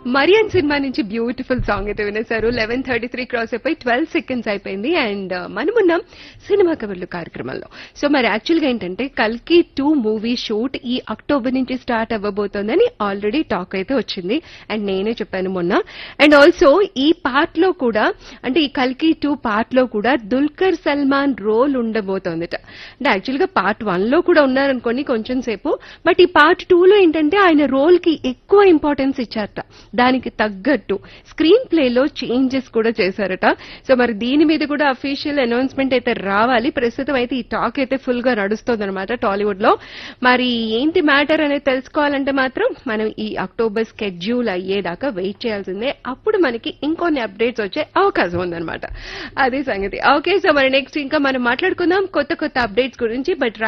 Marrion cinema నుంచి beautiful song అయితే వినేశారు లెవెన్ థర్టీ త్రీ క్రాస్ అయిపోయి ట్వెల్వ్ సెకండ్స్ అయిపోయింది అండ్ మనమున్నాం సినిమా కవర్లు కార్యక్రమంలో సో మరి యాక్చువల్ గా ఏంటంటే కల్కి టూ మూవీ షూట్ ఈ అక్టోబర్ నుంచి స్టార్ట్ అవ్వబోతోందని ఆల్రెడీ టాక్ అయితే వచ్చింది అండ్ నేనే చెప్పాను మొన్న అండ్ ఆల్సో ఈ పార్ట్ లో కూడా అంటే ఈ కల్కి టూ పార్ట్ లో కూడా దుల్కర్ సల్మాన్ రోల్ ఉండబోతోందిట అంటే యాక్చువల్ గా పార్ట్ వన్ లో కూడా ఉన్నారనుకోండి కొంచెం సేపు బట్ ఈ పార్ట్ టూ లో ఏంటంటే ఆయన రోల్ కి ఎక్కువ ఇంపార్టెన్స్ ఇచ్చారట దానికి తగ్గట్టు స్క్రీన్ ప్లే లో చేంజెస్ కూడా చేశారట సో మరి దీని మీద కూడా అఫీషియల్ అనౌన్స్మెంట్ అయితే రావాలి ప్రస్తుతం అయితే ఈ టాక్ అయితే ఫుల్ గా నడుస్తుంది అనమాట టాలీవుడ్ లో మరి ఏంటి మ్యాటర్ అనేది తెలుసుకోవాలంటే మాత్రం మనం ఈ అక్టోబర్ స్కెడ్యూల్ అయ్యేదాకా వెయిట్ చేయాల్సిందే అప్పుడు మనకి ఇంకొన్ని అప్డేట్స్ వచ్చే అవకాశం ఉందన్నమాట అదే సంగతి ఓకే సో మరి నెక్స్ట్ ఇంకా మనం మాట్లాడుకుందాం కొత్త కొత్త అప్డేట్స్ గురించి బట్